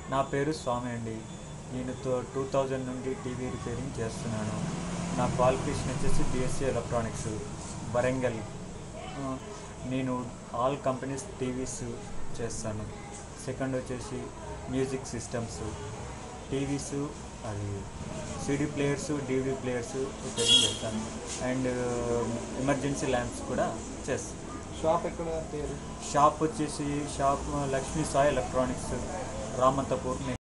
నా పేరు స్వామి అండి నేను టూ థౌజండ్ నుండి టీవీ రిపేరింగ్ చేస్తున్నాను నా క్వాలిఫికేషన్ వచ్చేసి బిఎస్సీ ఎలక్ట్రానిక్స్ వరంగల్ ఆ, నేను ఆల్ కంపెనీస్ టీవీస్ చేస్తాను సెకండ్ వచ్చేసి మ్యూజిక్ సిస్టమ్స్ టీవీస్ అది CD players DVD players repairing చేస్తాను అండ్ ఎమర్జెన్సీ ల్యాంప్స్ కూడా చేస్తాను షాప్ ఎక్కడ పేరు షాప్ వచ్చేసి షాప్ లక్ష్మీ సాయి ఎలక్ట్రానిక్స్ రామంతపూర్